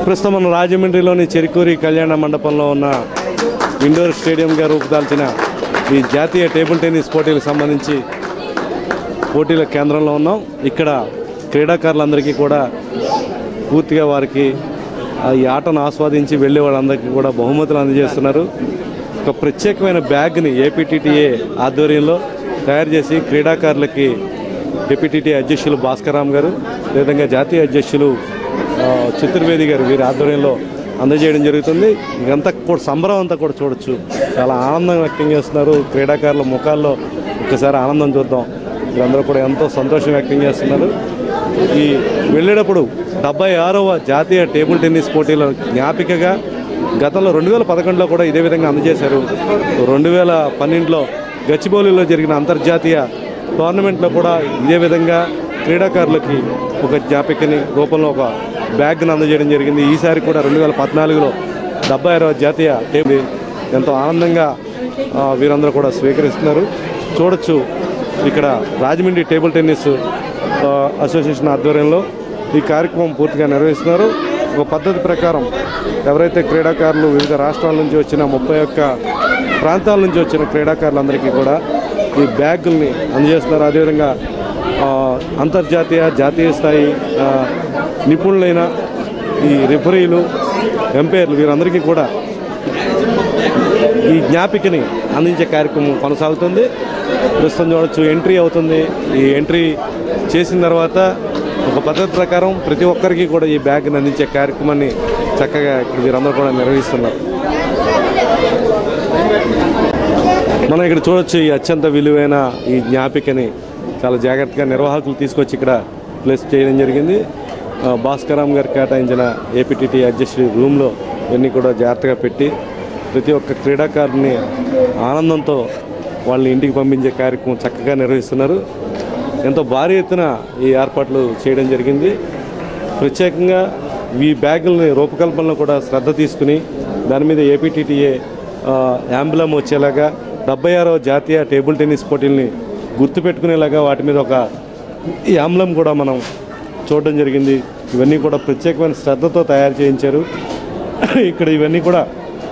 ప్రస్తుతం మన రాజమండ్రిలోని చెరుకూరి కళ్యాణ మండపంలో ఉన్న ఇండోర్ స్టేడియంగా రూపుదాల్చిన ఈ జాతీయ టేబుల్ టెన్నిస్ పోటీలకు సంబంధించి పోటీల కేంద్రంలో ఉన్నాం ఇక్కడ క్రీడాకారులందరికీ కూడా పూర్తిగా వారికి ఆ ఈ ఆటను ఆస్వాదించి వెళ్ళే వాళ్ళందరికీ కూడా బహుమతులు అందజేస్తున్నారు ఒక ప్రత్యేకమైన బ్యాగ్ని ఏపీటీటీఏ ఆధ్వర్యంలో తయారు చేసి క్రీడాకారులకి ఏపీటీటీ అధ్యక్షులు భాస్కరరామ్ గారు అదేవిధంగా జాతీయ అధ్యక్షులు ఆ, చతుర్వేది గారు వీరి ఆధ్వర్యంలో అందజేయడం జరుగుతుంది ఇదంతా కూడా సంబరం అంతా కూడా చూడొచ్చు చాలా ఆనందం వ్యక్తం చేస్తున్నారు క్రీడాకారుల ముఖాల్లో ఒక్కసారి ఆనందం చూద్దాం వీరందరూ కూడా ఎంతో సంతోషం వ్యక్తం చేస్తున్నారు ఈ వెళ్ళేటప్పుడు డెబ్బై ఆరవ జాతీయ టేబుల్ టెన్నిస్ పోటీల జ్ఞాపికగా గతంలో రెండు వేల పదకొండులో కూడా ఇదే విధంగా అందజేశారు రెండు వేల పన్నెండులో గచ్చిబౌలిలో జరిగిన అంతర్జాతీయ టోర్నమెంట్లో కూడా ఇదే విధంగా క్రీడాకారులకి ఒక జ్ఞాపికని రూపంలో ఒక బ్యాగ్ను అందజేయడం జరిగింది ఈసారి కూడా రెండు వేల పద్నాలుగులో డెబ్బై ఆరవ జాతీయ టేబుల్ ఎంతో ఆనందంగా ఆ, వీరందరూ కూడా స్వీకరిస్తున్నారు చూడొచ్చు ఇక్కడ రాజమండ్రి టేబుల్ టెన్నిస్ ఆ, అసోసియేషన్ ఆధ్వర్యంలో ఈ కార్యక్రమం పూర్తిగా నిర్వహిస్తున్నారు ఒక పద్ధతి ప్రకారం ఎవరైతే క్రీడాకారులు వివిధ రాష్ట్రాల నుంచి వచ్చిన ముప్పై ఒక్క ప్రాంతాల నుంచి వచ్చిన క్రీడాకారులందరికీ కూడా ఈ బ్యాగుల్ని అందజేస్తున్నారు అదేవిధంగా ఆ, అంతర్జాతీయ జాతీయ స్థాయి ఆ, నిపుణులైన ఈ రిఫరీలు ఎంపైర్లు వీరందరికీ కూడా ఈ జ్ఞాపికని అందించే కార్యక్రమం కొనసాగుతుంది ప్రస్తుతం చూడొచ్చు ఎంట్రీ అవుతుంది ఈ ఎంట్రీ చేసిన తర్వాత ఒక పద్ధతి ప్రకారం ప్రతి ఒక్కరికి కూడా ఈ బ్యాగ్ని అందించే కార్యక్రమాన్ని చక్కగా ఇక్కడ వీరందరూ కూడా నిర్వహిస్తున్నారు మనం ఇక్కడ చూడొచ్చు ఈ అత్యంత విలువైన ఈ జ్ఞాపికని చాలా జాగ్రత్తగా నిర్వాహకులు తీసుకొచ్చి ఇక్కడ ప్లేస్ చేయడం జరిగింది ఆ, భాస్కరామ్ గారు కేటాయించిన ఏపీటీటీ అధ్యక్షుడి రూమ్లో ఇవన్నీ కూడా జాగ్రత్తగా పెట్టి ప్రతి ఒక్క క్రీడాకారుని ఆనందంతో వాళ్ళని ఇంటికి పంపించే కార్యక్రమం చక్కగా నిర్వహిస్తున్నారు ఎంతో భారీ ఎత్తున ఈ ఏర్పాట్లు చేయడం జరిగింది ప్రత్యేకంగా ఈ బ్యాగుల్ని రూపకల్పనలో కూడా శ్రద్ధ తీసుకుని దాని మీద ఏపీటీటీఏ యాంబులం వచ్చేలాగా డెబ్బై ఆరవ జాతీయ టేబుల్ టెన్నిస్ పోటీల్ని గుర్తుపెట్టుకునేలాగా వాటి మీద ఒక ఈ ఆమ్లం కూడా మనం చూడడం జరిగింది ఇవన్నీ కూడా ప్రత్యేకమైన శ్రద్ధతో తయారు చేయించారు ఇక్కడ ఇవన్నీ కూడా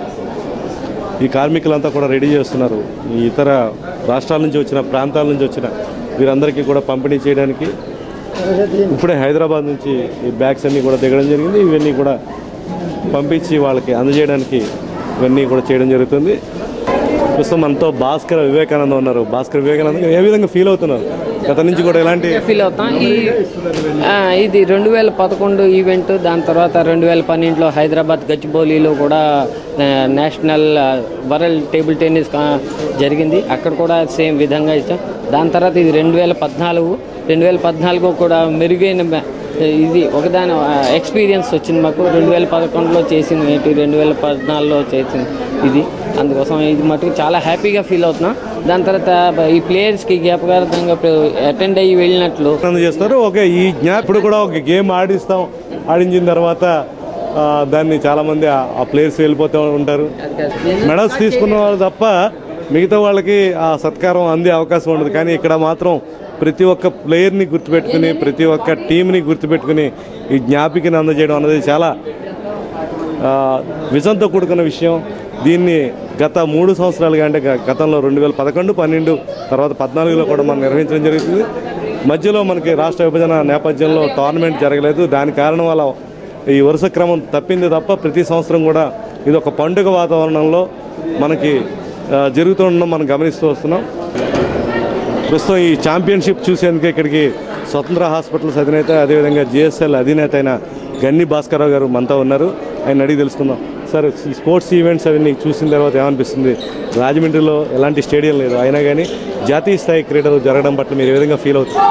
ఈ కార్మికులంతా కూడా రెడీ చేస్తున్నారు ఈ ఇతర రాష్ట్రాల నుంచి వచ్చిన ప్రాంతాల నుంచి వచ్చిన వీరందరికీ కూడా పంపిణీ చేయడానికి ఇప్పుడే హైదరాబాద్ నుంచి ఈ బ్యాగ్స్ అన్నీ కూడా దిగడం జరిగింది ఇవన్నీ కూడా పంపించి వాళ్ళకి అందజేయడానికి ఇవన్నీ కూడా చేయడం జరుగుతుంది ప్రస్తుతం మనతో భాస్కర్ వివేకానంద ఉన్నారు భాస్కర్ వివేకానంద గారు ఏ విధంగా ఫీల్ అవుతున్నారు గత నుంచి కూడా ఎలాంటి ఫీల్ అవుతాం ఈ ఆ, ఇది రెండు వేల పదకొండు ఈవెంట్ దాని తర్వాత రెండు వేల పన్నెండులో హైదరాబాద్ గచ్చిబౌలిలో కూడా ఆ, నేషనల్ ఆ, వరల్డ్ టేబుల్ టెన్నిస్ కా- జరిగింది అక్కడ కూడా సేమ్ విధంగా ఇచ్చాం దాని తర్వాత ఇది రెండు వేల పద్నాలుగు రెండు వేల పద్నాలుగు కూడా మెరుగైన మ- ఇది ఒకదాని ఆ, ఎక్స్పీరియన్స్ వచ్చింది మాకు రెండు వేల పదకొండులో చేసింది ఏంటి రెండు వేల పద్నాలుగులో చేసింది ఇది అందుకోసం ఇది మటుకు చాలా హ్యాపీగా ఫీల్ అవుతున్నాం దాని తర్వాత బ- ఈ ప్లేయర్స్కి జ్ఞాపకార్థంగా అటెండ్ అయ్యి వెళ్ళినట్లు ఆనందం చేస్తారు ఓకే ఈ జ్ఞా ఇప్పుడు కూడా ఒక గేమ్ ఆడిస్తాం ఆడించిన తర్వాత ఆ, దాన్ని చాలా మంది ఆ- ఆ ప్లేయర్స్ వెళ్ళిపోతూ ఉంటారు మెడల్స్ తీసుకున్న వాళ్ళు తప్ప మిగతా వాళ్ళకి ఆ సత్కారం అందే అవకాశం ఉండదు కానీ ఇక్కడ మాత్రం ప్రతి ఒక్క ప్లేయర్ని గుర్తుపెట్టుకుని ప్రతి ఒక్క టీంని గుర్తుపెట్టుకుని ఈ జ్ఞాపికని అందజేయడం అన్నది చాలా ఆ, విజంతో కూడుకున్న విషయం దీన్ని గత మూడు సంవత్సరాలుగా అంటే గ- గతంలో రెండు వేల పదకొండు పన్నెండు తర్వాత పద్నాలుగులో కూడా మనం నిర్వహించడం జరుగుతుంది మధ్యలో మనకి రాష్ట్ర విభజన నేపథ్యంలో టోర్నమెంట్ జరగలేదు దాని కారణం వల్ల ఈ వరుస క్రమం తప్పింది తప్ప ప్రతి సంవత్సరం కూడా ఇది ఒక పండుగ వాతావరణంలో మనకి ఆ, జరుగుతుండడం మనం గమనిస్తూ వస్తున్నాం ప్రస్తుతం ఈ ఛాంపియన్షిప్ చూసేందుకు ఇక్కడికి స్వతంత్ర హాస్పిటల్స్ అధినేత అదేవిధంగా జిఎస్ఎల్ అధినేత అయిన గన్ని భాస్కరరావు గారు మనతో ఉన్నారు ఆయన అడిగి తెలుసుకుందాం సార్ ఈ స్పోర్ట్స్ ఈవెంట్స్ అవన్నీ చూసిన తర్వాత ఏమనిపిస్తుంది రాజమండ్రిలో ఎలాంటి స్టేడియం లేదు అయినా కానీ జాతీయ స్థాయి క్రీడలు జరగడం పట్ల మీరు ఏ విధంగా ఫీల్ అవుతుంది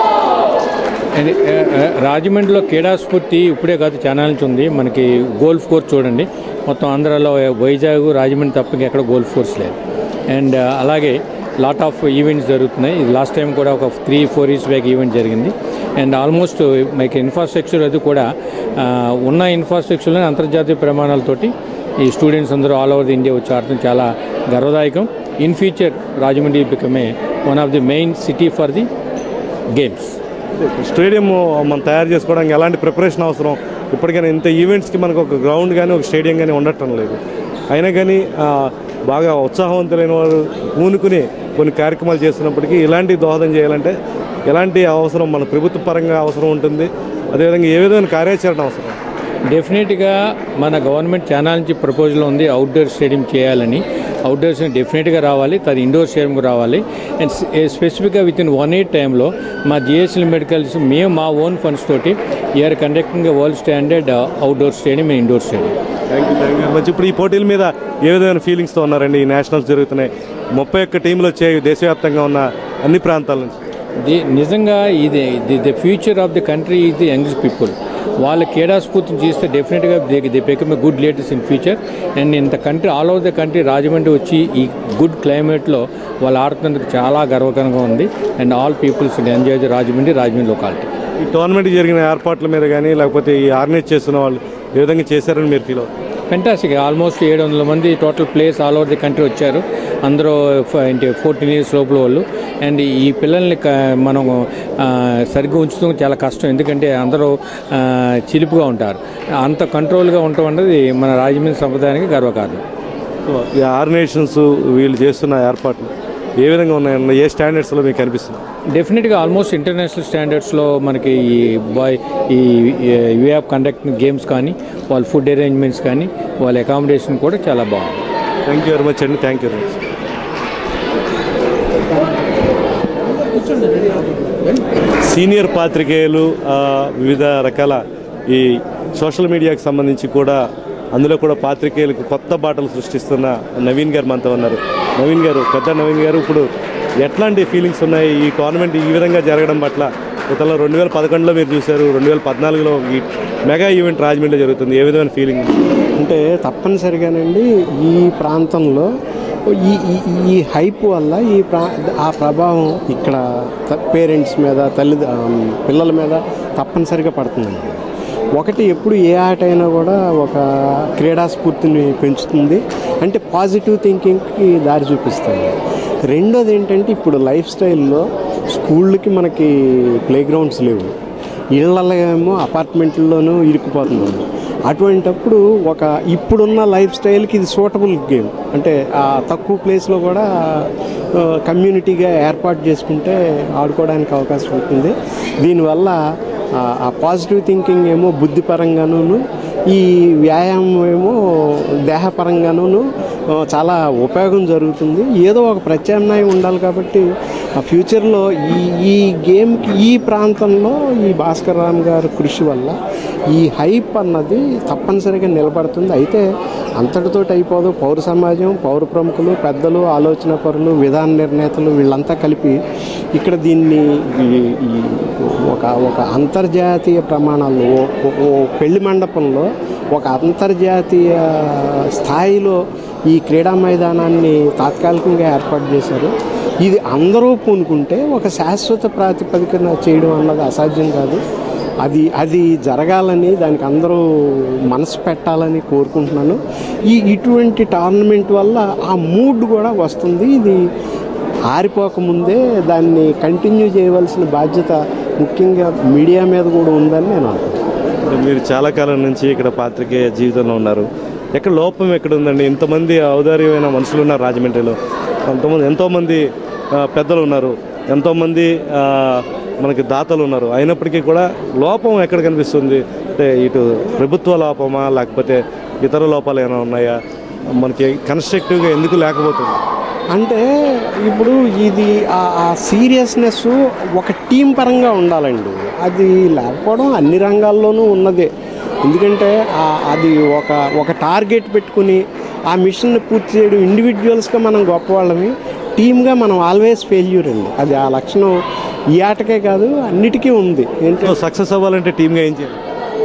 అది, ఆ, ఆ, రాజమండ్రిలో క్రీడా స్ఫూర్తి ఇప్పుడే కాదు చాలా నుంచి ఉంది మనకి గోల్ఫ్ కోర్స్ చూడండి మొత్తం ఆంధ్రాలో వైజాగ్ రాజమండ్రి తప్ప ఎక్కడ గోల్ఫ్ కోర్స్ లేదు అండ్ ఆ, అలాగే లాట్ ఆఫ్ ఈవెంట్స్ జరుగుతున్నాయి ఇది లాస్ట్ టైం కూడా ఒక three four years back event జరిగింది అండ్ ఆల్మోస్ట్ మీకు ఇన్ఫ్రాస్ట్రక్చర్ అది కూడా ఆ, ఉన్న ఇన్ఫ్రాస్ట్రక్చర్లోనే అంతర్జాతీయ ప్రమాణాలతోటి ఈ స్టూడెంట్స్ అందరూ ఆల్ ఓవర్ ది ఇండియా వచ్చి ఆడటం చాలా గర్వదాయకం in future Rajahmundry become one of the main city for the games stadium మనం తయారు చేసుకోవడానికి ఎలాంటి ప్రిపరేషన్ అవసరం ఇప్పటికైనా ఇంత ఈవెంట్స్కి మనకు ఒక గ్రౌండ్ కానీ ఒక స్టేడియం కానీ ఉండటం లేదు అయినా కానీ ఆ, బాగా ఉత్సాహవంతులైన వారు పూనుకుని కొన్ని కార్యక్రమాలు చేస్తున్నప్పటికీ ఇలాంటి దోహదం చేయాలంటే ఎలాంటి అవసరం మన ప్రభుత్వ పరంగా అవసరం ఉంటుంది అదేవిధంగా ఏ విధమైన కార్యాచరణ అవసరం డెఫినెట్గా మన గవర్నమెంట్ చాలా నుంచి ప్రపోజల్ ఉంది అవుట్డోర్ స్టేడియం చేయాలని అవుట్డోర్స్ డెఫినెట్గా రావాలి అది ఇండోర్ స్టేడియం రావాలి అండ్ స్పెసిఫిక్గా విత్ ఇన్ వన్ ఇయర్ టైంలో మా జిఎస్ఎల్ మెడికల్స్ మేము మా ఓన్ ఫండ్స్ తోటి we're conducting world standard outdoor stadium and indoor stadium thank you thank you మంచి ఇప్పుడు ఈ పోటీల మీద ఏ విధమైన ఫీలింగ్స్తో ఉన్నారండి ఈ నేషనల్స్ జరుగుతున్నాయి ముప్పై ఒక్క టీంలు వచ్చాయి దేశవ్యాప్తంగా ఉన్న అన్ని ప్రాంతాల నుంచి ది నిజంగా ఇది the the future of the country is the young people వాళ్ళ క్రీడా స్ఫూర్తిని చేస్తే డెఫినెట్గా they they become a good leaders in future and ఇంత country all over the country Rajahmundry వచ్చి ఈ గుడ్ క్లైమేట్లో వాళ్ళు ఆడుతున్నందుకు చాలా గర్వకరంగా ఉంది and all peoples enjoy the Rajahmundry Rajahmundry locality ఈ టోర్నమెంట్ జరిగిన ఏర్పాట్ల మీద కానీ లేకపోతే ఈ ఆర్గనైజ్ చేస్తున్న వాళ్ళు ఏ విధంగా చేశారని మీరు ఫీల్ అవుతారు ఫెంటాస్టిక్ ఆల్మోస్ట్ ఏడు వందల మంది total places all over the country వచ్చారు అందరూ ఫ- ఏంటి ఫోర్టీన్ ఇయర్స్ లోపల వాళ్ళు అండ్ ఈ పిల్లల్ని క- మనం ఆ, సరిగ్గా ఉంచుతాం చాలా కష్టం ఎందుకంటే అందరూ ఆ, చిలిపిగా ఉంటారు అంత కంట్రోల్గా ఉండటం అన్నది మన రాజమండ్రి సంప్రదాయానికి గర్వకారణం సో ఈ ఆర్గనైజేషన్స్ వీళ్ళు చేస్తున్న ఏర్పాట్లు ఏ విధంగా ఉన్నాయన్న ఏ స్టాండర్డ్స్లో మీకు కనిపిస్తుంది డెఫినెట్గా ఆల్మోస్ట్ ఇంటర్నేషనల్ స్టాండర్డ్స్లో మనకి ఈ బాయ్ ఈ వే ఆఫ్ కండక్టింగ్ గేమ్స్ కానీ వాళ్ళ ఫుడ్ అరేంజ్మెంట్స్ కానీ వాళ్ళ అకామిడేషన్ కూడా చాలా బాగుంది థ్యాంక్ యూ వెరీ మచ్ అండి thank you very much senior పాత్రికేయులు ఆ, వివిధ రకాల ఈ సోషల్ మీడియాకి సంబంధించి కూడా అందులో కూడా పాత్రికేయులకు కొత్త బాటలు సృష్టిస్తున్న నవీన్ గారు మనతో ఉన్నారు నవీన్ గారు పెద్ద నవీన్ గారు ఇప్పుడు ఎట్లాంటి ఫీలింగ్స్ ఉన్నాయి ఈ టోర్నమెంట్ ఈ విధంగా జరగడం పట్ల గతంలో రెండు వేల పదకొండులో మీరు చూశారు రెండు వేల పద్నాలుగులో ఈ మెగా ఈవెంట్ రాజమండ్రిలో జరుగుతుంది ఏ విధమైన ఫీలింగ్ అంటే తప్పనిసరిగానండి ఈ ప్రాంతంలో ఈ ఈ- ఈ హైప్ వల్ల ఈ ప్రా ఆ ప్రభావం ఇక్కడ పేరెంట్స్ మీద తల్లి ఆ, పిల్లల మీద తప్పనిసరిగా పడుతుందండి ఒకటి ఎప్పుడు ఏ ఆట అయినా కూడా ఒక క్రీడా స్ఫూర్తిని పెంచుతుంది అంటే పాజిటివ్ థింకింగ్కి దారి చూపిస్తుంది రెండోది ఏంటంటే ఇప్పుడు లైఫ్ స్టైల్లో స్కూళ్ళకి మనకి ప్లే గ్రౌండ్స్ లేవు ఇళ్ళల్లో ఏమో అపార్ట్మెంట్లలోనూ ఇరుక్కుపోతున్నాము అటువంటప్పుడు ఒక ఇప్పుడున్న లైఫ్ స్టైల్కి ఇది సూటబుల్ గేమ్ అంటే ఆ తక్కువ ప్లేస్లో కూడా ఆ, కమ్యూనిటీగా ఏర్పాటు చేసుకుంటే ఆడుకోవడానికి అవకాశం ఉంటుంది దీనివల్ల ఆ, ఆ పాజిటివ్ థింకింగ్ ఏమో బుద్ధిపరంగాను ఈ వ్యాయామం ఏమో దేహపరంగాను ఆ, చాలా ఉపయోగం జరుగుతుంది ఏదో ఒక ప్రత్యామ్నాయం ఉండాలి కాబట్టి ఆ ఫ్యూచర్లో ఈ ఈ గేమ్కి ఈ ప్రాంతంలో ఈ భాస్కర్ రామ్ గారి కృషి వల్ల ఈ హైప్ అన్నది తప్పనిసరిగా నిలబడుతుంది అయితే అంతటితో అయిపోదు పౌర సమాజం పౌర ప్రముఖులు పెద్దలు ఆలోచన పరులు విధాన నిర్ణేతలు వీళ్ళంతా కలిపి ఇక్కడ దీన్ని ఈ- ఈ ఒక ఒక అంతర్జాతీయ ప్రమాణాల్లో ఓ- ఓ- ఓ పెళ్లి మండపంలో ఒక అంతర్జాతీయ స్థాయిలో ఈ క్రీడా మైదానాన్ని తాత్కాలికంగా ఏర్పాటు చేశారు ఇది అందరూ పూనుకుంటే ఒక శాశ్వత ప్రాతిపదికన చేయడం అన్నది అసాధ్యం కాదు అది అది జరగాలని దానికి అందరూ మనసు పెట్టాలని కోరుకుంటున్నాను ఈ ఇటువంటి టోర్నమెంట్ వల్ల ఆ మూడ్ కూడా వస్తుంది ఇది ఆరిపోకముందే దాన్ని కంటిన్యూ చేయవలసిన బాధ్యత ముఖ్యంగా మీడియా మీద కూడా ఉందని నేను అనుకుంటున్నాను మీరు చాలా కాలం నుంచి ఇక్కడ పాత్రికేయ జీవితంలో ఉన్నారు ఎక్కడ లోపం ఎక్కడ ఉందండి ఇంతమంది ఔదార్యమైన మనుషులు ఉన్నారు రాజమండ్రిలో కొంతమంది ఎంతోమంది ఆ, పెద్దలు ఉన్నారు ఎంతోమంది ఆ, మనకి దాతలు ఉన్నారు అయినప్పటికీ కూడా లోపం ఎక్కడ కనిపిస్తుంది అంటే ఇటు ప్రభుత్వ లోపమా లేకపోతే ఇతర లోపాలు ఏమైనా ఉన్నాయా మనకి కన్స్ట్రక్టివ్గా ఎందుకు లేకపోతుంది అంటే ఇప్పుడు ఇది ఆ- ఆ సీరియస్నెస్ ఒక టీం పరంగా ఉండాలండి అది లేకపోవడం అన్ని రంగాల్లోనూ ఉన్నదే ఎందుకంటే ఆ- అది ఒక ఒక టార్గెట్ పెట్టుకుని ఆ మిషన్ని పూర్తి చేయడం ఇండివిజువల్స్గా మనం గొప్పవాళ్ళమి టీమ్గా మనం ఆల్వేస్ ఫెయిల్యూర్ అండి అది ఆ లక్షణం ఈ ఆటకే కాదు అన్నిటికీ ఉంది ఏంటంటే సక్సెస్ అవ్వాలంటే టీమ్గా ఏం చేయాలి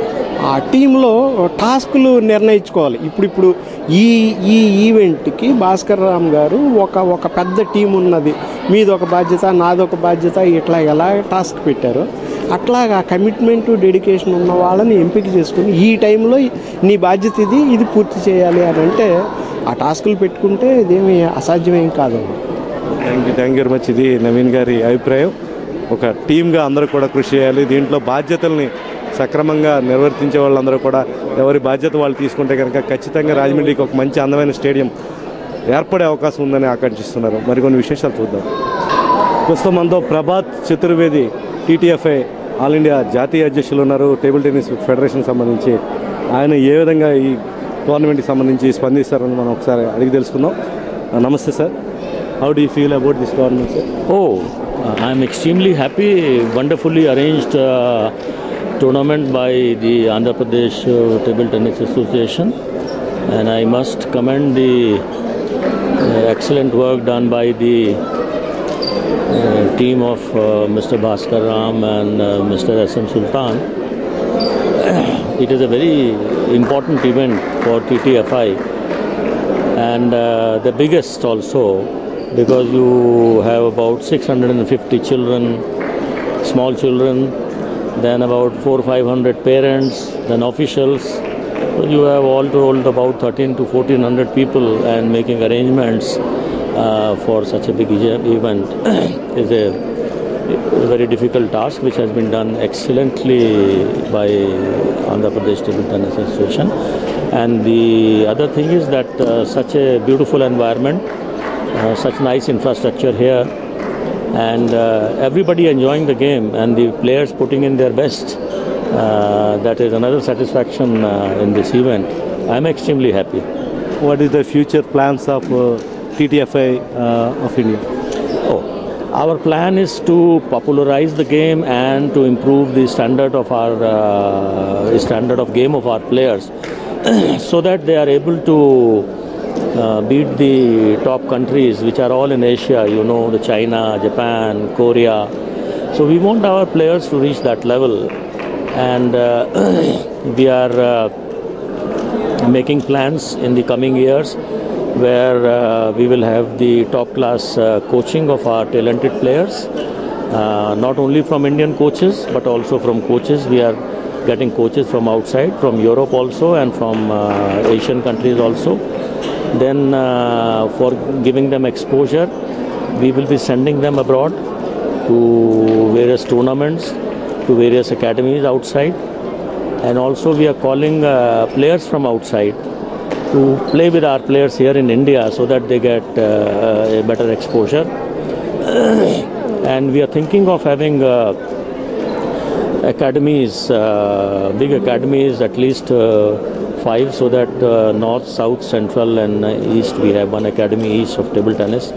ఆ టీంలో టాస్కులు నిర్ణయించుకోవాలి ఇప్పుడు ఇప్పుడు ఈ ఈ ఈవెంట్కి భాస్కర్ రామ్ గారు ఒక ఒక పెద్ద టీం ఉన్నది మీది ఒక బాధ్యత నాదొక బాధ్యత ఇట్లా ఎలా టాస్క్ పెట్టారో అట్లాగా కమిట్మెంట్ డెడికేషన్ ఉన్న వాళ్ళని ఎంపిక చేసుకుని ఈ టైంలో నీ బాధ్యత ఇది ఇది పూర్తి చేయాలి అని అంటే ఆ టాస్కులు పెట్టుకుంటే ఇదేమి అసాధ్యమేం కాదండి thank you thank you very much ఇది నవీన్ గారి అభిప్రాయం ఒక టీమ్గా అందరూ కూడా కృషి చేయాలి దీంట్లో బాధ్యతల్ని సక్రమంగా నిర్వర్తించే వాళ్ళందరూ కూడా ఎవరి బాధ్యత వాళ్ళు తీసుకుంటే కనుక ఖచ్చితంగా రాజమండ్రికి ఒక మంచి అందమైన స్టేడియం ఏర్పడే అవకాశం ఉందని ఆకాంక్షిస్తున్నారు మరికొన్ని విశేషాలు చూద్దాం ప్రస్తుతం మనతో Prabhat Chaturvedi TTFI all India జాతీయ అధ్యక్షులు ఉన్నారు టేబుల్ టెన్నిస్ ఫెడరేషన్ సంబంధించి ఆయన ఏ విధంగా ఈ టోర్నమెంట్కి సంబంధించి స్పందిస్తారని మనం ఒకసారి అడిగి తెలుసుకుందాం ఆ, నమస్తే sir how do feel about this tournament sir Oh, uh, I'm extremely happy. Wonderfully arranged uh, tournament by the Andhra Pradesh uh, Table Tennis Association, and I must commend the uh, excellent work done by the uh, team of uh, Mr. Bhaskar Ram and uh, Mr. S.M. Sultan. It is a very important event for TTFI and uh, the biggest also because you have about 650 children, small children, then about 4 500 parents, then officials. So you have all told about 13 to 1400 people and making arrangements uh, for such a big e- event is a, a very difficult task which has been done excellently by Andhra Pradesh Table Tennis Association. And the other thing is that uh, such a beautiful environment, uh, such nice infrastructure here, and uh, everybody enjoying the game and the players putting in their best. Uh, that is another satisfaction uh, in this event. I'm extremely happy. What is the future plans of TTFI of India Oh, our plan is to popularize the game and to improve the standard of our uh, standard of game of our players, so that they are able to uh, beat the top countries, which are all in Asia. You know, the China, Japan, Korea. So we want our players to reach that level, and uh, we are. Uh, making plans in the coming years where uh, we will have the top class uh, coaching of our talented players uh, not only from indian coaches but also from coaches we are getting coaches from outside from europe also and from uh, asian countries also then uh, for giving them exposure we will be sending them abroad to various tournaments to various academies outside and also we are calling uh, players from outside to play with our players here in India so that they get uh, a better exposure. and we are thinking of having uh, academies, uh, big academies, at least uh, five, so that uh, north, south, central, and uh, east we have one academy each of table tennis.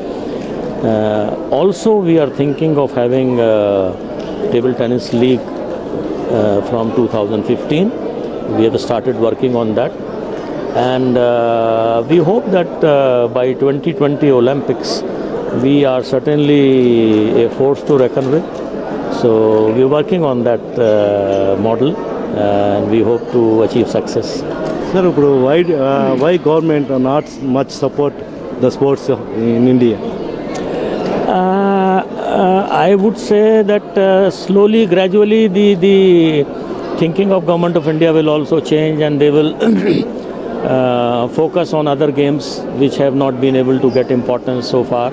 Uh, also, we are thinking of having uh, table tennis league uh, from 2015. We have started working on that, and uh, we hope that uh, by 2020 Olympics, we are certainly a force to reckon with. So we are working on that uh, model, and we hope to achieve success. Sir ఇప్పుడు why why government not much support the sports in India Uh, uh, I would say that uh, slowly, gradually, the the thinking of government of India will also change, and they will uh, focus on other games which have not been able to get importance so far.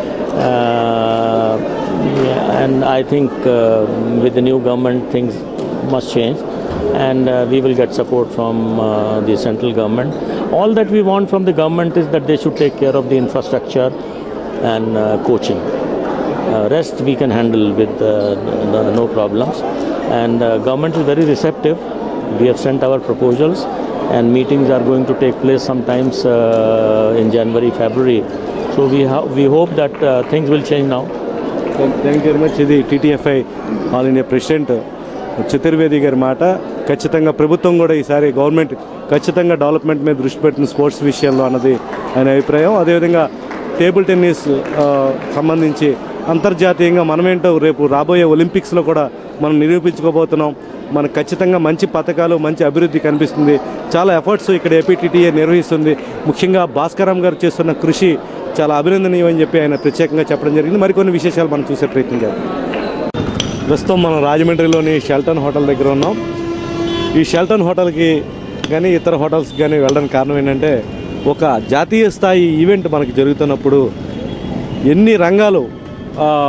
Uh, yeah, and I think uh, with the new government, things must change, and uh, we will get support from uh, the central government. All that we want from the government is that they should take care of the infrastructure and uh, coaching. Uh, rest we can handle with uh, no, no problems. And uh, government is very receptive. We have sent our proposals, and meetings are going to take place sometimes uh, in January, February. So we ha- we hope that uh, things will change now. Thank you very much ఇది TTFI all India president Chaturvedi గారి మాట ఖచ్చితంగా ప్రభుత్వం కూడా ఈసారి government ఖచ్చితంగా development మీద దృష్టి పెట్టిన స్పోర్ట్స్ విషయంలో అన్నది ఆయన అభిప్రాయం అదేవిధంగా టేబుల్ టెన్నిస్ ఆ, సంబంధించి అంతర్జాతీయంగా మనమేంటో రేపు రాబోయే ఒలింపిక్స్లో కూడా మనం నిరూపించుకోబోతున్నాం మనకు ఖచ్చితంగా మంచి పథకాలు మంచి అభివృద్ధి కనిపిస్తుంది చాలా ఎఫర్ట్స్ ఇక్కడ ఏపీటీటీఏ నిర్వహిస్తుంది ముఖ్యంగా భాస్కరం గారు చేస్తున్న కృషి చాలా అభినందనీయం అని చెప్పి ఆయన ప్రత్యేకంగా చెప్పడం జరిగింది మరికొన్ని విశేషాలు మనం చూసే ప్రయత్నం చేద్దాం ప్రస్తుతం మనం రాజమండ్రిలోని షెల్టన్ హోటల్ దగ్గర ఉన్నాం ఈ షెల్టన్ హోటల్కి కానీ ఇతర హోటల్స్కి కానీ వెళ్ళడానికి కారణం ఏంటంటే ఒక జాతీయ స్థాయి ఈవెంట్ మనకి జరుగుతున్నప్పుడు ఎన్ని రంగాలు ఆ,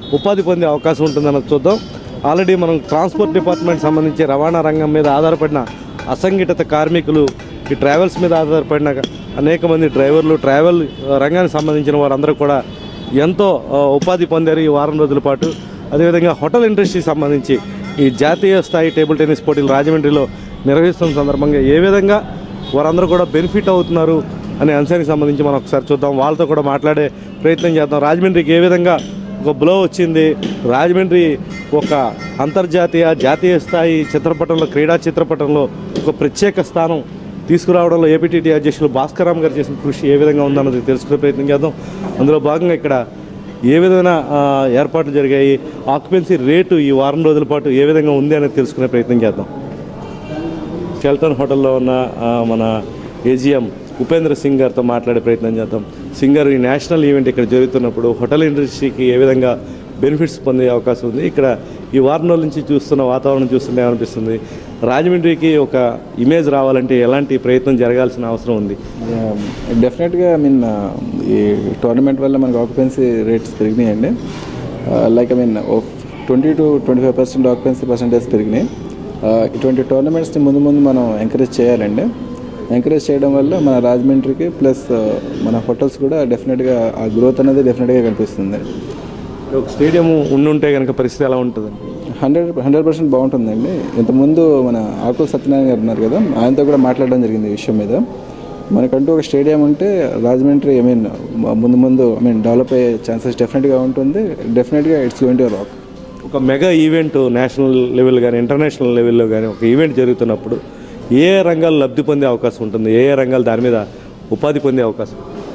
ఉపాధి పొందే అవకాశం ఉంటుందన్నది చూద్దాం ఆల్రెడీ మనం ట్రాన్స్పోర్ట్ డిపార్ట్మెంట్ సంబంధించి రవాణా రంగం మీద ఆధారపడిన అసంఘటిత కార్మికులు ఈ ట్రావెల్స్ మీద ఆధారపడిన అనేక మంది డ్రైవర్లు ట్రావెల్ ఆ, రంగానికి సంబంధించిన వారందరూ కూడా ఎంతో ఆ, ఉపాధి పొందారు ఈ వారం రోజుల పాటు అదేవిధంగా హోటల్ ఇండస్ట్రీకి సంబంధించి ఈ జాతీయ స్థాయి టేబుల్ టెన్నిస్ పోటీలు రాజమండ్రిలో నిర్వహిస్తున్న సందర్భంగా ఏ విధంగా వారందరూ కూడా బెనిఫిట్ అవుతున్నారు అనే అంశానికి సంబంధించి మనం ఒకసారి చూద్దాం వాళ్ళతో కూడా మాట్లాడే ప్రయత్నం చేద్దాం రాజమండ్రికి ఏ విధంగా ఒక బ్లో వచ్చింది రాజమండ్రి ఒక అంతర్జాతీయ జాతీయ స్థాయి చిత్రపటంలో క్రీడా చిత్రపటంలో ఒక ప్రత్యేక స్థానం తీసుకురావడంలో ఏపీటీటీ అధ్యక్షులు భాస్కరరామ్ గారు చేసిన కృషి ఏ విధంగా ఉందన్నది తెలుసుకునే ప్రయత్నం చేద్దాం అందులో భాగంగా ఇక్కడ ఏ విధమైన ఆ, ఏర్పాట్లు జరిగాయి ఆక్యుపెన్సీ రేటు ఈ వారం రోజుల పాటు ఏ విధంగా ఉంది అనేది తెలుసుకునే ప్రయత్నం చేద్దాం షెల్టన్ హోటల్లో ఉన్న ఆ, మన ఏజిఎం ఉపేంద్ర సింగ్ గారితో మాట్లాడే ప్రయత్నం చేద్దాం సింగ్ గారు ఈ నేషనల్ ఈవెంట్ ఇక్కడ జరుగుతున్నప్పుడు హోటల్ ఇండస్ట్రీకి ఏ విధంగా బెనిఫిట్స్ పొందే అవకాశం ఉంది ఇక్కడ ఈ వారం రోజుల నుంచి చూస్తున్న వాతావరణం చూస్తుంటే ఏమనిపిస్తుంది రాజమండ్రికి ఒక ఇమేజ్ రావాలంటే ఎలాంటి ప్రయత్నం జరగాల్సిన అవసరం ఉంది డెఫినెట్గా ఐ మీన్ ఈ టోర్నమెంట్ వల్ల మనకు ఆక్యుపెన్సీ రేట్స్ పెరిగినాయండి like I mean twenty two twenty five percent occupancy percentage పెరిగినాయి Uh, ఇటువంటి టోర్నమెంట్స్ని ముందు ముందు మనం ఎంకరేజ్ చేయాలండి ఎంకరేజ్ చేయడం వల్ల మన రాజమండ్రికి ప్లస్ మన హోటల్స్ కూడా డెఫినెట్గా ఆ గ్రోత్ అనేది డెఫినెట్గా కనిపిస్తుంది ఒక స్టేడియం ఉండుంటే కనుక పరిస్థితి ఎలా ఉంటుంది హండ్రెడ్ హండ్రెడ్ పర్సెంట్ బాగుంటుందండి ఇంతకుముందు మన ఆకుల సత్యనారాయణ గారు ఉన్నారు కదా ఆయనతో కూడా మాట్లాడడం జరిగింది ఈ విషయం మీద మనకంటూ ఒక స్టేడియం ఉంటే రాజమండ్రి ఐ మీన్ ముందు ముందు ఐ మీన్ డెవలప్ అయ్యే ఛాన్సెస్ డెఫినెట్గా ఉంటుంది డెఫినెట్గా ఇట్స్ గోయింగ్ టు రాక్ ఒక మెగా ఈవెంట్ నేషనల్ లెవెల్ కానీ ఇంటర్నేషనల్ లెవెల్లో కానీ ఒక ఈవెంట్ జరుగుతున్నప్పుడు ఏ ఏ రంగాలు లబ్ధి పొందే అవకాశం ఉంటుంది ఏ ఏ రంగాలు దాని మీద ఉపాధి పొందే అవకాశం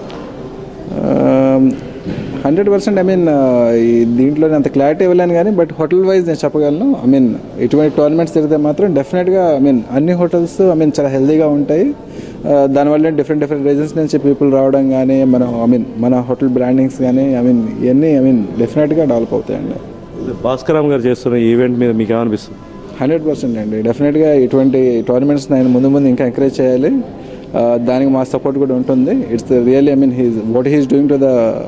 హండ్రెడ్ పర్సెంట్ ఐ మీన్ ఈ దీంట్లో అంత క్లారిటీ ఇవ్వలేను కానీ బట్ హోటల్ వైజ్ నేను చెప్పగలను ఐ మీన్ ఇటువంటి టోర్నమెంట్స్ జరిగితే మాత్రం డెఫినెట్గా ఐ మీన్ అన్ని హోటల్స్ ఐ మీన్ చాలా హెల్తీగా ఉంటాయి Uh, దానివల్ల డిఫరెంట్ డిఫరెంట్ రీజన్స్ నుంచి పీపుల్ రావడం కానీ మనం ఐ మీన్ మన హోటల్ బ్రాండింగ్స్ కానీ ఐ మీన్ ఇవన్నీ ఐ మీన్ డెఫినెట్గా డెవలప్ అవుతాయండి భాస్కరామ్ గారు చేస్తున్న ఈ ఈవెంట్ మీద మీకు ఏమనిపిస్తుంది హండ్రెడ్ పర్సెంట్ అండి డెఫినెట్గా ఇటువంటి టోర్నమెంట్స్ నేను ముందు ముందు ఇంకా ఎంకరేజ్ చేయాలి Uh, దానికి మా సపోర్ట్ కూడా ఉంటుంది it's really I mean he's what he's doing to the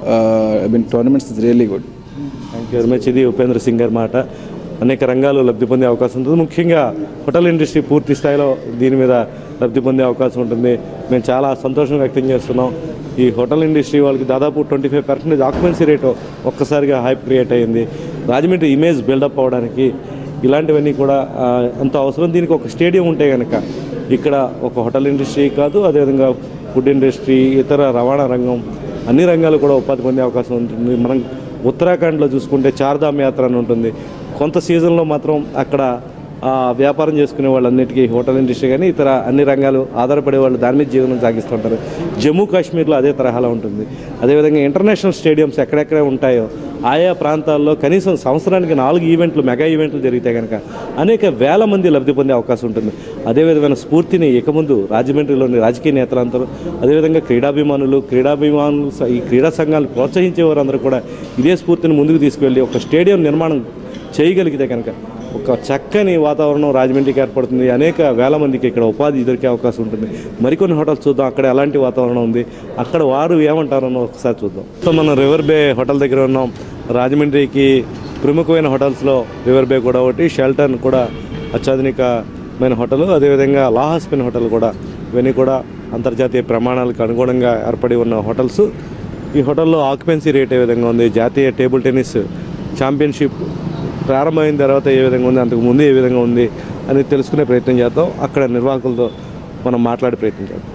I mean tournaments is really good thank you very much ఇది ఉపేంద్ర సింగ్ గారి మాట అనేక రంగాలు లబ్ధి పొందే అవకాశం ఉంటుంది ముఖ్యంగా హోటల్ ఇండస్ట్రీ పూర్తి స్థాయిలో దీని మీద లబ్ధి పొందే అవకాశం ఉంటుంది మేము చాలా సంతోషం వ్యక్తం చేస్తున్నాం ఈ హోటల్ ఇండస్ట్రీ వాళ్ళకి దాదాపు twenty five percentage occupancy rate ఒక్కసారిగా హైప్ క్రియేట్ అయ్యింది రాజమండ్రి ఇమేజ్ బిల్డప్ అవ్వడానికి ఇలాంటివన్నీ కూడా ఆ, ఎంతో అవసరం దీనికి ఒక స్టేడియం ఉంటే కనుక ఇక్కడ ఒక హోటల్ ఇండస్ట్రీ కాదు అదేవిధంగా ఫుడ్ ఇండస్ట్రీ ఇతర రవాణా రంగం అన్ని రంగాలు కూడా ఉపాధి పొందే అవకాశం ఉంటుంది మనం ఉత్తరాఖండ్లో చూసుకుంటే చార్ధామ్ యాత్ర అని ఉంటుంది కొంత సీజన్లో మాత్రం అక్కడ ఆ, వ్యాపారం చేసుకునే వాళ్ళన్నిటికీ హోటల్ ఇండస్ట్రీ కానీ ఇతర అన్ని రంగాలు ఆధారపడే వాళ్ళు దాని మీద జీవనం సాగిస్తుంటారు జమ్మూ కాశ్మీర్లో అదే తరహాలో ఉంటుంది అదేవిధంగా ఇంటర్నేషనల్ స్టేడియంస్ ఎక్కడెక్కడ ఉంటాయో ఆయా ప్రాంతాల్లో కనీసం సంవత్సరానికి నాలుగు ఈవెంట్లు మెగా ఈవెంట్లు జరిగితే కనుక అనేక వేల మంది లబ్ధి పొందే అవకాశం ఉంటుంది అదే విధమైన స్ఫూర్తిని ఇక ముందు రాజమండ్రిలోని రాజకీయ నేతలందరూ అదేవిధంగా క్రీడాభిమానులు క్రీడాభిమానులు స- ఈ క్రీడా సంఘాలు ప్రోత్సహించే వారందరూ కూడా ఇదే స్ఫూర్తిని ముందుకు తీసుకువెళ్ళి ఒక స్టేడియం నిర్మాణం చేయగలిగితే కనుక ఒక చక్కని వాతావరణం రాజమండ్రికి ఏర్పడుతుంది అనేక వేల మందికి ఇక్కడ ఉపాధి దొరికే అవకాశం ఉంటుంది మరికొన్ని హోటల్స్ చూద్దాం అక్కడ ఎలాంటి వాతావరణం ఉంది అక్కడ వారు ఏమంటారో ఒకసారి చూద్దాం సో మనం రివర్ బే హోటల్ దగ్గర ఉన్నాం రాజమండ్రికి ప్రముఖమైన హోటల్స్లో రివర్ బే కూడా ఒకటి షెల్టన్ కూడా అత్యాధునికమైన హోటల్ అదేవిధంగా లాహాస్పిన్ హోటల్ కూడా ఇవన్నీ కూడా అంతర్జాతీయ ప్రమాణాలకు అనుగుణంగా ఏర్పడి ఉన్న హోటల్స్ ఈ హోటల్లో ఆక్యుపెన్సీ రేట్ ఏ విధంగా ఉంది జాతీయ టేబుల్ టెన్నిస్ ఛాంపియన్షిప్ ప్రారంభమైన తర్వాత ఏ విధంగా ఉంది అంతకు ముందు ఏ విధంగా ఉంది అని తెలుసుకునే ప్రయత్నం చేద్దాం అక్కడ నిర్వాహకులతో మనం మాట్లాడే ప్రయత్నం చేద్దాం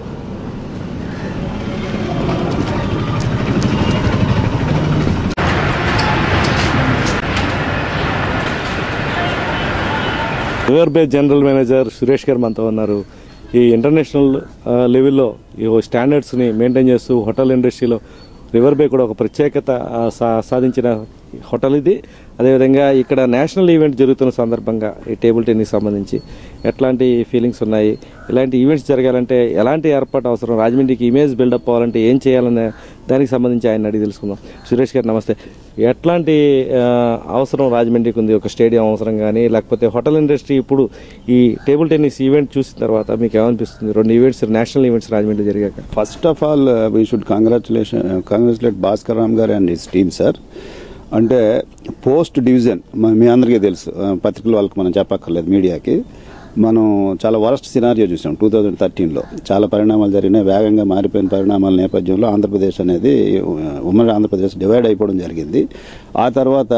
River Bay general manager Suresh గారు మనతో ఉన్నారు ఈ ఇంటర్నేషనల్ ఆ, లెవెల్లో ఈ స్టాండర్డ్స్ని మెయింటైన్ చేస్తూ హోటల్ ఇండస్ట్రీలో రివర్ బే కూడా ఒక ప్రత్యేకత ఆ, సా- సాధించిన హోటల్ ఇది అదేవిధంగా ఇక్కడ నేషనల్ ఈవెంట్ జరుగుతున్న సందర్భంగా ఈ టేబుల్ టెన్నిస్ సంబంధించి ఎట్లాంటి ఫీలింగ్స్ ఉన్నాయి ఇలాంటి ఈవెంట్స్ జరగాలంటే ఎలాంటి ఏర్పాటు అవసరం రాజమండ్రికి ఇమేజ్ బిల్డప్ అవ్వాలంటే ఏం చేయాలనే దానికి సంబంధించి ఆయన అడిగి తెలుసుకుందాం సురేష్ గారు నమస్తే ఎట్లాంటి ఆ, అవసరం రాజమండ్రికి ఉంది ఒక స్టేడియం అవసరం కానీ లేకపోతే హోటల్ ఇండస్ట్రీ ఇప్పుడు ఈ టేబుల్ టెన్నిస్ ఈవెంట్ చూసిన తర్వాత మీకు ఏమనిపిస్తుంది రెండు ఈవెంట్స్ నేషనల్ ఈవెంట్స్ రాజమండ్రి జరిగాక First of all, uh, we should congratulation, uh, congratulate Bhaskar Ram Gar and his team, sir. అంటే పోస్ట్ డివిజన్ మ- మీ అందరికీ తెలుసు ఆ, పత్రికల వాళ్ళకి మనం చెప్పక్కర్లేదు మీడియాకి మనం చాలా వరస్ట్ సినారియో చూసాం టూ థౌజండ్ థర్టీన్లో చాలా పరిణామాలు జరిగినాయి వేగంగా మారిపోయిన పరిణామాల నేపథ్యంలో ఆంధ్రప్రదేశ్ అనేది ఉ- ఉమ్మడి ఆంధ్రప్రదేశ్ డివైడ్ అయిపోవడం జరిగింది ఆ తర్వాత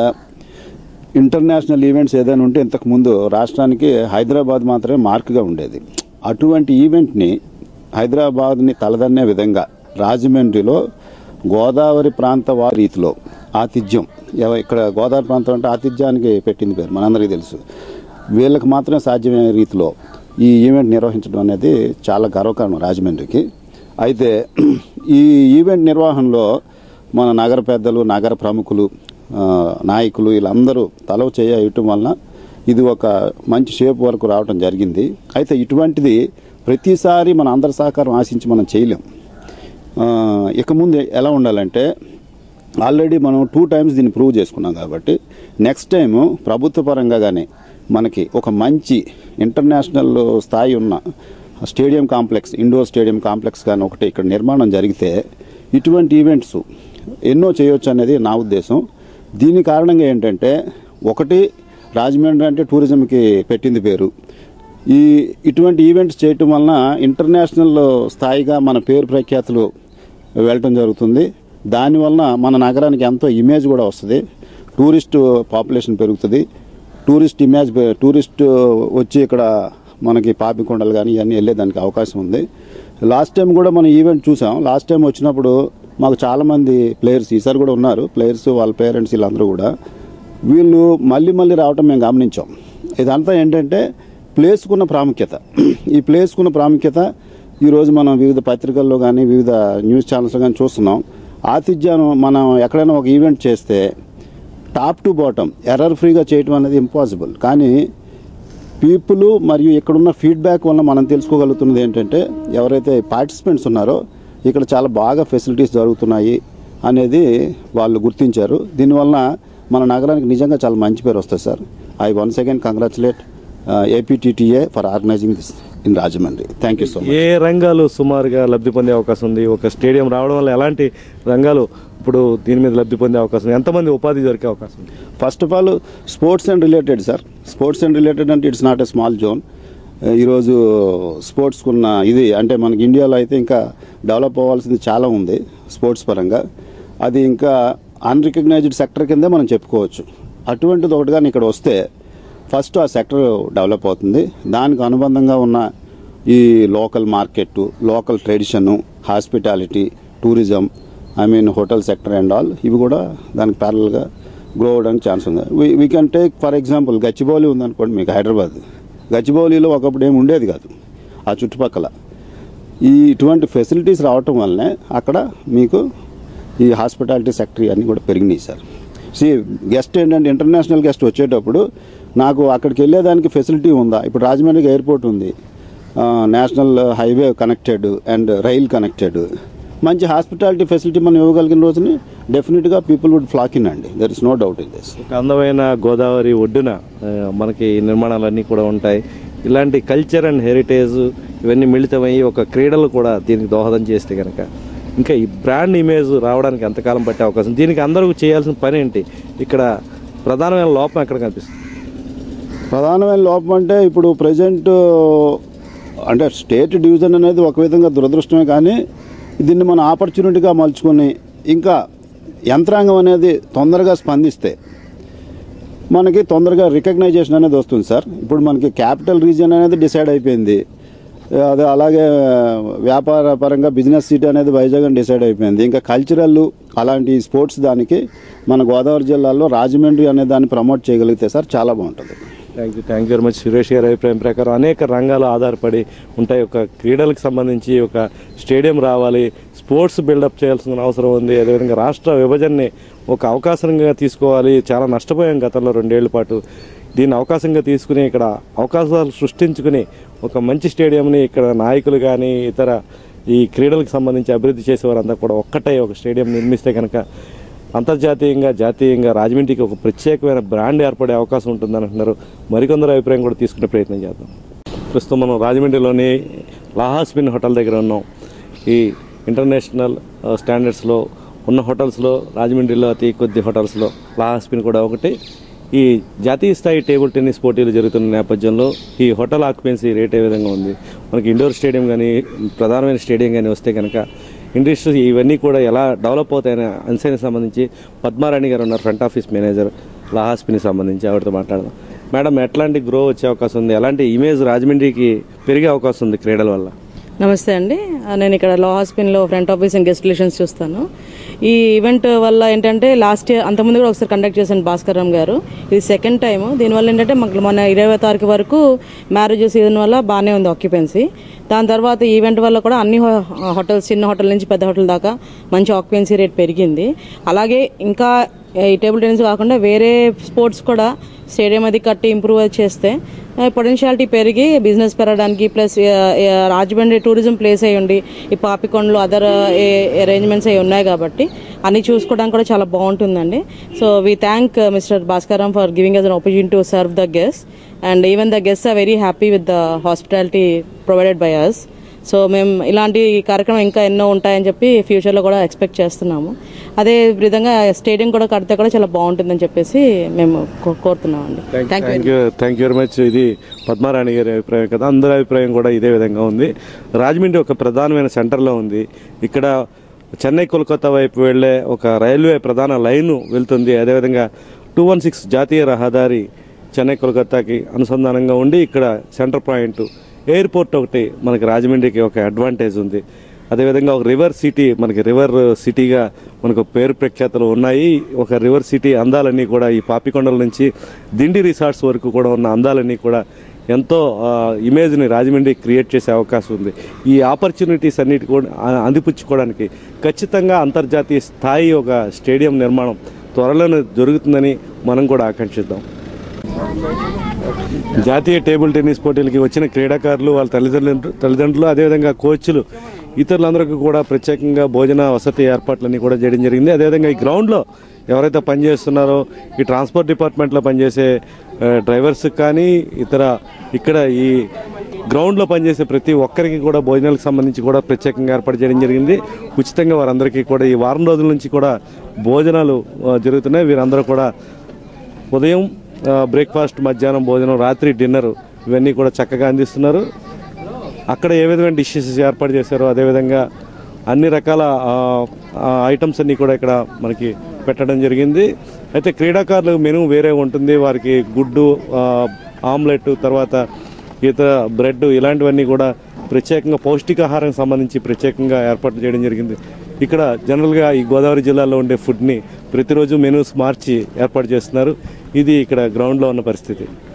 ఇంటర్నేషనల్ ఈవెంట్స్ ఏదైనా ఉంటే ఇంతకు ముందు రాష్ట్రానికి హైదరాబాద్ మాత్రమే మార్క్గా ఉండేది అటువంటి ఈవెంట్ని హైదరాబాద్ని తలదన్నే విధంగా రాజమండ్రిలో గోదావరి ప్రాంత వారి రీతిలో ఆతిథ్యం ఎవ- ఇక్కడ గోదావరి ప్రాంతం అంటే ఆతిథ్యానికి పెట్టింది పేరు మనందరికీ తెలుసు వీళ్ళకి మాత్రమే సాధ్యమైన రీతిలో ఈ ఈవెంట్ నిర్వహించడం అనేది చాలా గర్వకారణం రాజమండ్రికి అయితే ఈ ఈవెంట్ నిర్వహణలో మన నగర పెద్దలు నగర ప్రముఖులు ఆ, నాయకులు వీళ్ళందరూ తలవ చేయ ఇవ్వటం వలన ఇది ఒక మంచి షేప్ వరకు రావడం జరిగింది అయితే ఇటువంటిది ప్రతిసారి మన అందరి సహకారం ఆశించి మనం చేయలేం ఆ, ఇక ముందు ఎలా ఉండాలంటే ఆల్రెడీ మనం టూ టైమ్స్ దీన్ని ప్రూవ్ చేసుకున్నాం కాబట్టి నెక్స్ట్ టైం ప్రభుత్వ పరంగా కానీ మనకి ఒక మంచి ఇంటర్నేషనల్ స్థాయి ఉన్న stadium complex indoor stadium complex కానీ ఒకటి ఇక్కడ నిర్మాణం జరిగితే ఇటువంటి ఈవెంట్స్ ఎన్నో చేయొచ్చు అనేది నా ఉద్దేశం దీని కారణంగా ఏంటంటే ఒకటి రాజమండ్రి అంటే టూరిజంకి పెట్టింది పేరు ఈ ఇటువంటి ఈవెంట్స్ చేయటం వలన ఇంటర్నేషనల్ స్థాయిగా మన పేరు ప్రఖ్యాతులు వెళ్ళటం జరుగుతుంది దానివలన మన నగరానికి ఎంతో ఇమేజ్ కూడా వస్తుంది టూరిస్ట్ పాపులేషన్ పెరుగుతుంది టూరిస్ట్ ఇమేజ్ పె- టూరిస్ట్ వచ్చి ఇక్కడ మనకి పాపికొండలు కానీ ఇవన్నీ వెళ్ళేదానికి అవకాశం ఉంది లాస్ట్ టైం కూడా మనం ఈవెంట్ చూసాం లాస్ట్ టైం వచ్చినప్పుడు మాకు చాలా మంది ప్లేయర్స్ ఈసారి కూడా ఉన్నారు ప్లేయర్స్ వాళ్ళ పేరెంట్స్ వీళ్ళందరూ కూడా వీళ్ళు మళ్ళీ మళ్ళీ రావటం మేము గమనించాం ఇదంతా ఏంటంటే ప్లేస్కున్న ప్రాముఖ్యత ఈ ప్లేస్కున్న ప్రాముఖ్యత ఈరోజు మనం వివిధ పత్రికల్లో కానీ వివిధ న్యూస్ ఛానల్స్ కానీ చూస్తున్నాం ఆతిథ్యాన్ని మనం ఎక్కడైనా ఒక ఈవెంట్ చేస్తే టాప్ టు బాటమ్ ఎర్రర్ ఫ్రీగా చేయటం అనేది ఇంపాసిబుల్ కానీ పీపుల్ మరియు ఇక్కడున్న ఫీడ్బ్యాక్ వల్ల మనం తెలుసుకోగలుగుతున్నది ఏంటంటే ఎవరైతే పార్టిసిపెంట్స్ ఉన్నారో ఇక్కడ చాలా బాగా ఫెసిలిటీస్ జరుగుతున్నాయి అనేది వాళ్ళు గుర్తించారు దీనివల్ల మన నగరానికి నిజంగా చాలా మంచి పేరు వస్తుంది sir I once again congratulate APTTA for organising this in Rajahmundry thank you so much ఏ రంగాలు సుమారుగా లబ్ధి పొందే అవకాశం ఉంది ఒక స్టేడియం రావడం వల్ల ఎలాంటి రంగాలు ఇప్పుడు దీని మీద లబ్ధి పొందే అవకాశం ఉంది? ఎంతమంది ఉపాధి దొరికే అవకాశం ఉంది first of all sports and related sir sports and related అంటే it's not a small zone ఈరోజు స్పోర్ట్స్కున్న ఇది అంటే మనకి ఇండియాలో అయితే ఇంకా డెవలప్ అవ్వాల్సింది చాలా ఉంది స్పోర్ట్స్ పరంగా అది ఇంకా అన్రికగ్నైజ్డ్ సెక్టర్ కిందే మనం చెప్పుకోవచ్చు అటువంటిది ఒకటి కానీ ఇక్కడ వస్తే ఫస్ట్ ఆ సెక్టర్ డెవలప్ అవుతుంది దానికి అనుబంధంగా ఉన్న ఈ local market local tradition hospitality tourism I mean hotel sector and all ఇవి కూడా దానికి ప్యారల్గా గ్రో అవడానికి ఛాన్స్ ఉంది we can take for example Gachibowli ఉందనుకోండి మీకు హైదరాబాద్ గచ్చిబౌలిలో ఒకప్పుడు ఏమి ఉండేది కాదు ఆ చుట్టుపక్కల ఈ ఇటువంటి ఫెసిలిటీస్ రావటం వల్లనే అక్కడ మీకు ఈ హాస్పిటాలిటీ సెక్టర్ అన్నీ కూడా పెరిగినాయి సార్ సి గెస్ట్ ఏంటంటే ఇంటర్నేషనల్ గెస్ట్ వచ్చేటప్పుడు నాకు అక్కడికి వెళ్ళేదానికి ఫెసిలిటీ ఉందా ఇప్పుడు రాజమండ్రికి ఎయిర్పోర్ట్ ఉంది ఆ, national highway connected and rail connected మంచి హాస్పిటాలిటీ ఫెసిలిటీ మనం ఇవ్వగలిగిన రోజుని డెఫినెట్గా పీపుల్ వుడ్ ఫ్లాక్ ఇన్ అండి there is no doubt in this ఒక అందమైన గోదావరి ఒడ్డున ఆ, మనకి ఈ నిర్మాణాలన్నీ కూడా ఉంటాయి ఇలాంటి కల్చర్ అండ్ హెరిటేజ్ ఇవన్నీ మిళితమై ఒక క్రీడలు కూడా దీనికి దోహదం చేస్తే కనుక ఇంకా ఈ బ్రాండ్ ఇమేజ్ రావడానికి ఎంతకాలం పట్టే అవకాశం దీనికి అందరూ చేయాల్సిన పని ఏంటి ఇక్కడ ప్రధానమైన లోపం ఎక్కడ కనిపిస్తుంది ప్రధానమైన లోపం అంటే ఇప్పుడు ప్రజెంట్ అంటే స్టేట్ డివిజన్ అనేది ఒక విధంగా దురదృష్టమే కానీ దీన్ని మనం ఆపర్చునిటీగా మలుచుకొని ఇంకా యంత్రాంగం అనేది తొందరగా స్పందిస్తే మనకి తొందరగా రికగ్నైజేషన్ అనేది వస్తుంది సార్ ఇప్పుడు మనకి క్యాపిటల్ రీజియన్ అనేది డిసైడ్ అయిపోయింది అదే అలాగే వ్యాపార పరంగా బిజినెస్ సిటీ అనేది వైజాగ్ అని డిసైడ్ అయిపోయింది ఇంకా కల్చరల్ అలాంటి స్పోర్ట్స్ దానికి మన గోదావరి జిల్లాలో రాజమండ్రి అనే దాన్ని ప్రమోట్ చేయగలిగితే సార్ చాలా బాగుంటుంది thank you thank you very much Suresh గారి అభిప్రాయం ప్రకారం అనేక రంగాలు ఆధారపడి ఉంటాయి ఒక క్రీడలకు సంబంధించి ఒక స్టేడియం రావాలి స్పోర్ట్స్ బిల్డప్ చేయాల్సిన అవసరం ఉంది అదేవిధంగా రాష్ట్ర విభజనని ఒక అవకాశంగా తీసుకోవాలి చాలా నష్టపోయాం గతంలో రెండేళ్ల పాటు దీన్ని అవకాశంగా తీసుకుని ఇక్కడ అవకాశాలు సృష్టించుకుని ఒక మంచి స్టేడియంని ఇక్కడ నాయకులు కానీ ఇతర ఈ క్రీడలకు సంబంధించి అభివృద్ధి చేసేవారంతా కూడా ఒక్కటే ఒక స్టేడియం నిర్మిస్తే కనుక అంతర్జాతీయంగా జాతీయంగా రాజమండ్రికి ఒక ప్రత్యేకమైన బ్రాండ్ ఏర్పడే అవకాశం ఉంటుందని అంటున్నారు మరికొందరు అభిప్రాయం కూడా తీసుకునే ప్రయత్నం చేద్దాం ప్రస్తుతం మనం రాజమండ్రిలోని లాహాస్పిన్ హోటల్ దగ్గర ఉన్నాం ఈ ఇంటర్నేషనల్ ఆ, స్టాండర్డ్స్లో ఉన్న హోటల్స్లో రాజమండ్రిలో అతి కొద్ది హోటల్స్లో లాహాస్పిన్ కూడా ఒకటి ఈ జాతీయ స్థాయి టేబుల్ టెన్నిస్ పోటీలు జరుగుతున్న నేపథ్యంలో ఈ హోటల్ ఆక్యుపెన్సీ రేట్ ఏ విధంగా ఉంది మనకి ఇండోర్ స్టేడియం కానీ ప్రధానమైన స్టేడియం కానీ వస్తే కనుక ఇండస్ట్రీ ఇవన్నీ కూడా ఎలా డెవలప్ అవుతాయనే అంశానికి సంబంధించి పద్మారాణి గారు ఉన్నారు ఫ్రంట్ ఆఫీస్ మేనేజర్ లాహాస్పిని సంబంధించి ఆవిడతో మాట్లాడదాం మేడం ఎట్లాంటి గ్రో వచ్చే అవకాశం ఉంది ఎలాంటి ఇమేజ్ రాజమండ్రికి పెరిగే అవకాశం ఉంది క్రీడల వల్ల నమస్తే అండి ఆ, నేను ఇక్కడ లా హాస్పిటల్లో front office and guest relations చూస్తాను ఈ ఈవెంట్ వల్ల ఏంటంటే లాస్ట్ ఇయర్ అంతకుముందు కూడా ఒకసారి కండక్ట్ చేశాను భాస్కర్ రామ్ గారు ఇది సెకండ్ టైం దీనివల్ల ఏంటంటే మాకు మన ఇరవై తారీఖు వరకు మ్యారేజ్ సీజన్ వల్ల బాగానే ఉంది ఆక్యుపెన్సీ దాని తర్వాత ఈ ఈవెంట్ వల్ల కూడా అన్ని హో- హోటల్స్ చిన్న హోటల్ నుంచి పెద్ద హోటల్ దాకా మంచి ఆక్యుపెన్సీ రేట్ పెరిగింది అలాగే ఇంకా ఈ టేబుల్ టెన్నిస్ కాకుండా వేరే స్పోర్ట్స్ కూడా స్టేడియం అది కట్టి ఇంప్రూవ్ చేస్తే పొటెన్షియాలిటీ పెరిగి బిజినెస్ పెరగడానికి ప్లస్ రాజమండ్రి టూరిజం ప్లేస్ అయి ఉండి ఈ పాపికొండలు అదర్ అరేంజ్మెంట్స్ అవి ఉన్నాయి కాబట్టి అన్ని చూసుకోవడానికి కూడా చాలా బాగుంటుందండి so we thank mister Bhaskaram for giving us an opportunity to serve the guest and even the guest are very happy with the hospitality provided by us so మేము ఇలాంటి కార్యక్రమం ఇంకా ఎన్నో ఉంటాయని చెప్పి ఫ్యూచర్లో కూడా ఎక్స్పెక్ట్ చేస్తున్నాము అదే విధంగా స్టేడియం కూడా కడితే కూడా చాలా బాగుంటుందని చెప్పేసి మేము కో- కోరుతున్నామండి thank you thank you thank you very much ఇది పద్మారాణి గారి అభిప్రాయం కదా అందరి అభిప్రాయం కూడా ఇదే విధంగా ఉంది రాజమండ్రి ఒక ప్రధానమైన సెంటర్లో ఉంది ఇక్కడ చెన్నై కోల్కతా వైపు వెళ్లే ఒక రైల్వే ప్రధాన లైన్ వెళ్తుంది అదేవిధంగా టూ వన్ సిక్స్ జాతీయ రహదారి చెన్నై కోల్కతాకి అనుసంధానంగా ఉండి ఇక్కడ సెంటర్ పాయింట్ ఎయిర్పోర్ట్ ఒకటి మనకి రాజమండ్రికి ఒక అడ్వాంటేజ్ ఉంది అదేవిధంగా ఒక రివర్ సిటీ మనకి రివర్ సిటీగా మనకు పేరు ప్రఖ్యాతలు ఉన్నాయి ఒక రివర్ సిటీ అందాలన్నీ కూడా ఈ పాపికొండల నుంచి దిండి రిసార్ట్స్ వరకు కూడా ఉన్న అందాలన్నీ కూడా ఎంతో ఆ, ఇమేజ్ని రాజమండ్రి క్రియేట్ చేసే అవకాశం ఉంది ఈ ఆపర్చునిటీస్ అన్నిటి కూడా ఆ, అందిపుచ్చుకోవడానికి ఖచ్చితంగా అంతర్జాతీయ స్థాయి ఒక స్టేడియం నిర్మాణం త్వరలోనే జరుగుతుందని మనం కూడా ఆకాంక్షిద్దాం జాతీయ టేబుల్ టెన్నిస్ పోటీలకి వచ్చిన క్రీడాకారులు వాళ్ళ తల్లిదండ్రులు తల్లిదండ్రులు అదేవిధంగా కోచ్లు ఇతరులందరికీ కూడా ప్రత్యేకంగా భోజన వసతి ఏర్పాట్లన్నీ కూడా చేయడం జరిగింది అదేవిధంగా ఈ గ్రౌండ్లో ఎవరైతే పనిచేస్తున్నారో ఈ ట్రాన్స్పోర్ట్ డిపార్ట్మెంట్లో పనిచేసే ఆ, డ్రైవర్స్ కానీ ఇతర ఇక్కడ ఈ గ్రౌండ్లో పనిచేసే ప్రతి ఒక్కరికి కూడా భోజనాలకు సంబంధించి కూడా ప్రత్యేకంగా ఏర్పాటు చేయడం జరిగింది ఉచితంగా వారందరికీ కూడా ఈ వారం రోజుల నుంచి కూడా భోజనాలు ఆ, జరుగుతున్నాయి వీరందరూ కూడా ఉదయం ఆ, బ్రేక్ఫాస్ట్ మధ్యాహ్నం భోజనం రాత్రి డిన్నర్ ఇవన్నీ కూడా చక్కగా అందిస్తున్నారు అక్కడ ఏ విధమైన డిషెస్ ఏర్పాటు చేశారో అదేవిధంగా అన్ని రకాల ఆ, ఆ, ఐటమ్స్ అన్నీ కూడా ఇక్కడ మనకి పెట్టడం జరిగింది అయితే క్రీడాకారులు మెనూ వేరే ఉంటుంది వారికి గుడ్డు ఆ, ఆమ్లెట్ తర్వాత ఇతర బ్రెడ్ ఇలాంటివన్నీ కూడా ప్రత్యేకంగా పౌష్టికాహారం సంబంధించి ప్రత్యేకంగా ఏర్పాటు చేయడం జరిగింది ఇక్కడ జనరల్గా ఈ గోదావరి జిల్లాలో ఉండే ఫుడ్ని ప్రతిరోజు మెనూస్ మార్చి ఏర్పాటు చేస్తున్నారు ఇది ఇక్కడ గ్రౌండ్లో ఉన్న పరిస్థితి